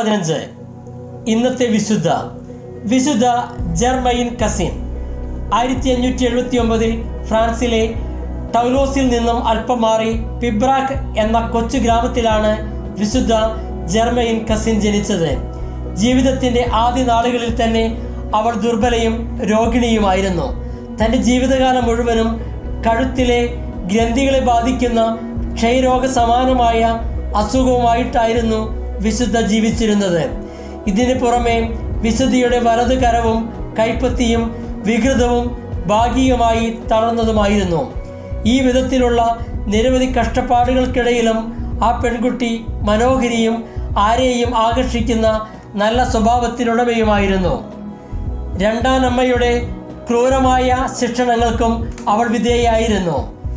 പതിനഞ്ച് ഇന്നത്തെ വിശുദ്ധ വിശുദ്ധ ജർമയിൻ കസിൻ ആയിരത്തി അഞ്ഞൂറ്റി എഴുപത്തി ഒമ്പതിൽ ഫ്രാൻസിലെ ടൗലോസിൽ നിന്നും അല്പം മാറി പിബ്രാക്ക് എന്ന കൊച്ചു ഗ്രാമത്തിലാണ് വിശുദ്ധ ജർമയിൻ കസിൻ ജനിച്ചത് ജീവിതത്തിന്റെ ആദ്യ നാളുകളിൽ തന്നെ അവൾ ദുർബലയും രോഗിണിയുമായിരുന്നു തൻ്റെ ജീവിതകാലം മുഴുവനും കഴുത്തിലെ ഗ്രന്ഥികളെ ബാധിക്കുന്ന ക്ഷയരോഗ സമാനമായ അസുഖവുമായിട്ടായിരുന്നു വിശുദ്ധ ജീവിച്ചിരുന്നത് ഇതിന് പുറമെ വിശുദ്ധിയുടെ വലതു കരവും കൈപ്പത്തിയും വികൃതവും ഭാഗികമായി തളർന്നതുമായിരുന്നു ഈ വിധത്തിലുള്ള നിരവധി കഷ്ടപ്പാടുകൾക്കിടയിലും ആ പെൺകുട്ടി മനോഹരിയും ആരെയും ആകർഷിക്കുന്ന നല്ല സ്വഭാവത്തിനുടമയുമായിരുന്നു രണ്ടാനമ്മയുടെ ക്രൂരമായ ശിക്ഷണങ്ങൾക്കും അവൾ വിധേയായിരുന്നു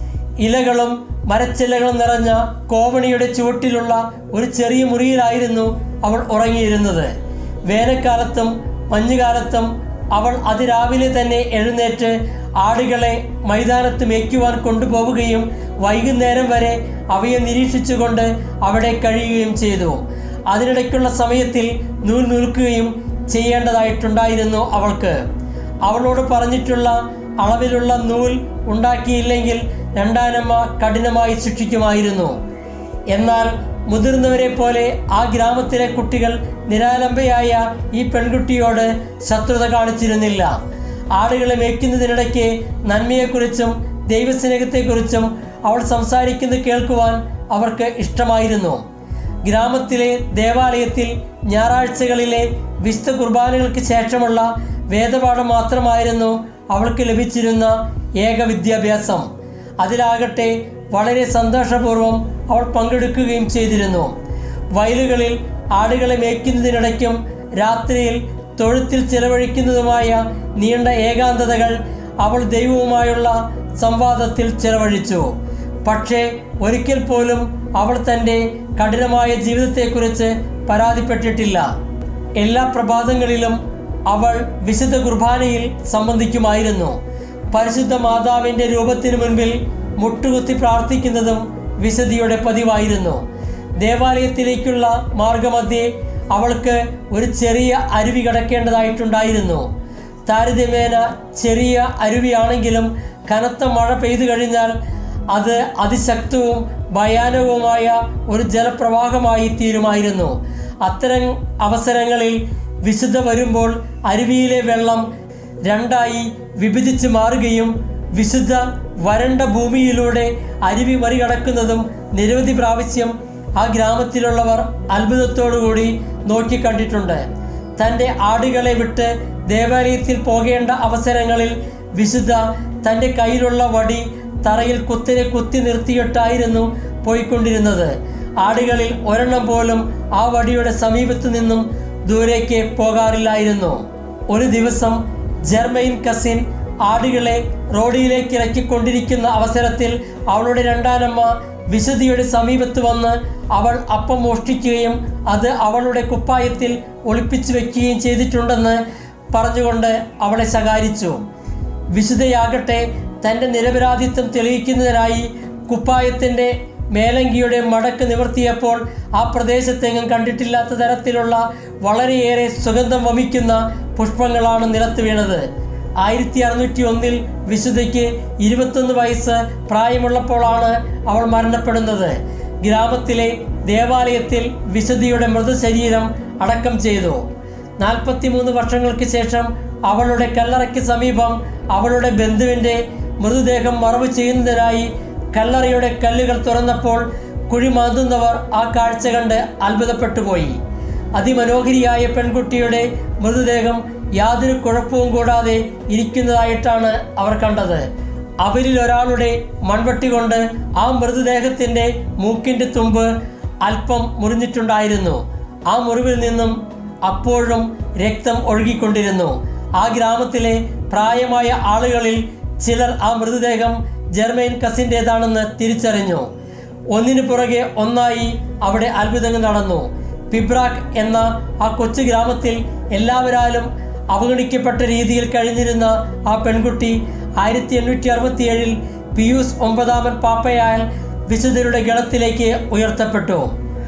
ഇലകളും മരച്ചില്ലകളും നിറഞ്ഞ കോവണിയുടെ ചുവട്ടിലുള്ള ഒരു ചെറിയ മുറിയിലായിരുന്നു അവൾ ഉറങ്ങിയിരുന്നത് വേനൽക്കാലത്തും മഞ്ഞുകാലത്തും അവൾ അതിരാവിലെ തന്നെ എഴുന്നേറ്റ് ആടുകളെ മൈതാനത്ത് മേയ്ക്കുവാൻ കൊണ്ടുപോവുകയും വൈകുന്നേരം വരെ അവയെ നിരീക്ഷിച്ചുകൊണ്ട് അവിടെ കഴിയുകയും ചെയ്തു അതിനിടയ്ക്കുള്ള സമയത്തിൽ നൂൽ നിൽക്കുകയും ചെയ്യേണ്ടതായിട്ടുണ്ടായിരുന്നു അവൾക്ക് അവളോട് പറഞ്ഞിട്ടുള്ള അളവിലുള്ള നൂൽ ഉണ്ടാക്കിയില്ലെങ്കിൽ രണ്ടാനമ്മ കഠിനമായി ശിക്ഷിക്കുമായിരുന്നു എന്നാൽ മുതിർന്നവരെ പോലെ ആ ഗ്രാമത്തിലെ കുട്ടികൾ നിരാലംബയായ ഈ പെൺകുട്ടിയോട് ശത്രുത കാണിച്ചിരുന്നില്ല ആടുകളെ മേയ്ക്കുന്നതിനിടയ്ക്ക് നന്മയെക്കുറിച്ചും ദൈവസ്നേഹത്തെക്കുറിച്ചും അവൾ സംസാരിക്കുന്നത് കേൾക്കുവാൻ അവർക്ക് ഇഷ്ടമായിരുന്നു ഗ്രാമത്തിലെ ദേവാലയത്തിൽ ഞായറാഴ്ചകളിലെ വിശുദ്ധ കുർബാനകൾക്ക് ശേഷമുള്ള വേദപാഠം മാത്രമായിരുന്നു അവൾക്ക് ലഭിച്ചിരുന്ന ഏക വിദ്യാഭ്യാസം അതിലാകട്ടെ വളരെ സന്തോഷപൂർവ്വം അവൾ പങ്കെടുക്കുകയും ചെയ്തിരുന്നു വയലുകളിൽ ആടുകളെ മേയ്ക്കുന്നതിനിടയ്ക്കും രാത്രിയിൽ തൊഴുത്തിൽ ചിലവഴിക്കുന്നതുമായ നീണ്ട ഏകാന്തതകൾ അവൾ ദൈവവുമായുള്ള സംവാദത്തിൽ ചിലവഴിച്ചു പക്ഷേ ഒരിക്കൽ പോലും അവൾ തൻ്റെ കഠിനമായ ജീവിതത്തെക്കുറിച്ച് പരാതിപ്പെട്ടിട്ടില്ല എല്ലാ പ്രഭാതങ്ങളിലും അവൾ വിശുദ്ധ കുർബാനയിൽ സംബന്ധിക്കുമായിരുന്നു പരിശുദ്ധ മാതാവിൻ്റെ രൂപത്തിനു മുൻപിൽ മുട്ടുകുത്തി പ്രാർത്ഥിക്കുന്നതും വിശുദ്ധിയുടെ പതിവായിരുന്നു ദേവാലയത്തിലേക്കുള്ള മാർഗമധ്യേ അവൾക്ക് ഒരു ചെറിയ അരുവി കടക്കേണ്ടതായിട്ടുണ്ടായിരുന്നു താരതമ്യേന ചെറിയ അരുവിയാണെങ്കിലും കനത്ത മഴ പെയ്തു കഴിഞ്ഞാൽ അത് അതിശക്തവും ഭയാനകവുമായ ഒരു ജലപ്രവാഹമായി തീരുമായിരുന്നു അത്തരം അവസരങ്ങളിൽ വിശുദ്ധ വരുമ്പോൾ അരുവിയിലെ വെള്ളം രണ്ടായി വിഭജിച്ച് മാറുകയും വിശുദ്ധ വരണ്ട ഭൂമിയിലൂടെ അരുവി മറികടക്കുന്നതും നിരവധി പ്രാവശ്യം ആ ഗ്രാമത്തിലുള്ളവർ അത്ഭുതത്തോടുകൂടി നോക്കിക്കണ്ടിട്ടുണ്ട് തൻ്റെ ആടുകളെ വിട്ട് ദേവാലയത്തിൽ പോകേണ്ട അവസരങ്ങളിൽ വിശുദ്ധ തൻ്റെ കയ്യിലുള്ള വടി തറയിൽ കുത്തിനെ കുത്തി നിർത്തിയിട്ടായിരുന്നു പോയിക്കൊണ്ടിരുന്നത് ആടുകളിൽ ഒരെണ്ണം പോലും ആ വടിയുടെ സമീപത്തു നിന്നും ദൂരേക്ക് പോകാറില്ലായിരുന്നു ഒരു ദിവസം ജർമ്മയിൻ കസിൻ ആടുകളെ റോഡിലേക്ക് ഇറക്കിക്കൊണ്ടിരിക്കുന്ന അവസരത്തിൽ അവളുടെ രണ്ടാനമ്മ വിശുദ്ധിയുടെ സമീപത്ത് വന്ന് അവൾ അപ്പം മോഷ്ടിക്കുകയും അത് അവളുടെ കുപ്പായത്തിൽ ഒളിപ്പിച്ചു വെക്കുകയും ചെയ്തിട്ടുണ്ടെന്ന് പറഞ്ഞുകൊണ്ട് അവളെ ശകാരിച്ചു വിശുദ്ധയാകട്ടെ തൻ്റെ നിരപരാധിത്വം തെളിയിക്കുന്നതിനായി കുപ്പായത്തിൻ്റെ മേലങ്കിയുടെ മടക്ക് നിവർത്തിയപ്പോൾ ആ പ്രദേശത്തെങ്ങും കണ്ടിട്ടില്ലാത്ത തരത്തിലുള്ള വളരെയേറെ സുഗന്ധം വമിക്കുന്ന പുഷ്പങ്ങളാണ് നിലത്ത് വീണത് ആയിരത്തി അറുന്നൂറ്റി ഒന്നിൽ വിശുദ്ധയ്ക്ക് ഇരുപത്തൊന്ന് വയസ്സ് പ്രായമുള്ളപ്പോഴാണ് അവൾ മരണപ്പെടുന്നത് ഗ്രാമത്തിലെ ദേവാലയത്തിൽ വിശുദ്ധിയുടെ മൃതശരീരം അടക്കം ചെയ്തു നാൽപ്പത്തിമൂന്ന് വർഷങ്ങൾക്ക് ശേഷം അവളുടെ കല്ലറയ്ക്ക് സമീപം അവളുടെ ബന്ധുവിൻ്റെ മൃതദേഹം മറവ് ചെയ്യുന്നതിനായി കല്ലറയുടെ കല്ലുകൾ തുറന്നപ്പോൾ കുഴി മാന്തുന്നവർ ആ കാഴ്ച കണ്ട് അത്ഭുതപ്പെട്ടുപോയി അതിമനോഹരിയായ പെൺകുട്ടിയുടെ മൃതദേഹം യാതൊരു കുഴപ്പവും കൂടാതെ ഇരിക്കുന്നതായിട്ടാണ് അവർ കണ്ടത് അവരിൽ ഒരാളുടെ മൺവെട്ടി കൊണ്ട് ആ മൃതദേഹത്തിൻ്റെ മൂക്കിൻ്റെ തുമ്പ് അല്പം മുറിഞ്ഞിട്ടുണ്ടായിരുന്നു ആ മുറിവിൽ നിന്നും അപ്പോഴും രക്തം ഒഴുകിക്കൊണ്ടിരുന്നു ആ ഗ്രാമത്തിലെ പ്രായമായ ആളുകളിൽ ചിലർ ആ മൃതദേഹം ജർമ്മൻ കസിൻ്റേതാണെന്ന് തിരിച്ചറിഞ്ഞു ഒന്നിനു പുറകെ ഒന്നായി അവിടെ അത്ഭുതങ്ങൾ നടന്നു പിബ്രാക്ക് എന്ന ആ കൊച്ചു ഗ്രാമത്തിൽ എല്ലാവരാലും അവഗണിക്കപ്പെട്ട രീതിയിൽ കഴിഞ്ഞിരുന്ന ആ പെൺകുട്ടി ആയിരത്തി എണ്ണൂറ്റി അറുപത്തിയേഴിൽ പിയൂസ് ഒമ്പതാമൻ പാപ്പയാൽ വിശുദ്ധരുടെ ഗണത്തിലേക്ക് ഉയർത്തപ്പെട്ടു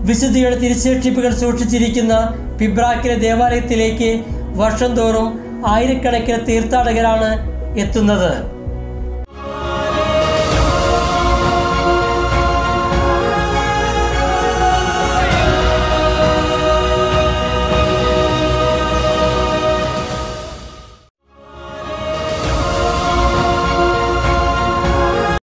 വിശുദ്ധിയുടെ തിരുശേഷിപ്പുകൾ സൂക്ഷിച്ചിരിക്കുന്ന പിബ്രാക്കിലെ ദേവാലയത്തിലേക്ക് വർഷം തോറും ആയിരക്കണക്കിന് തീർത്ഥാടകരാണ് എത്തുന്നത്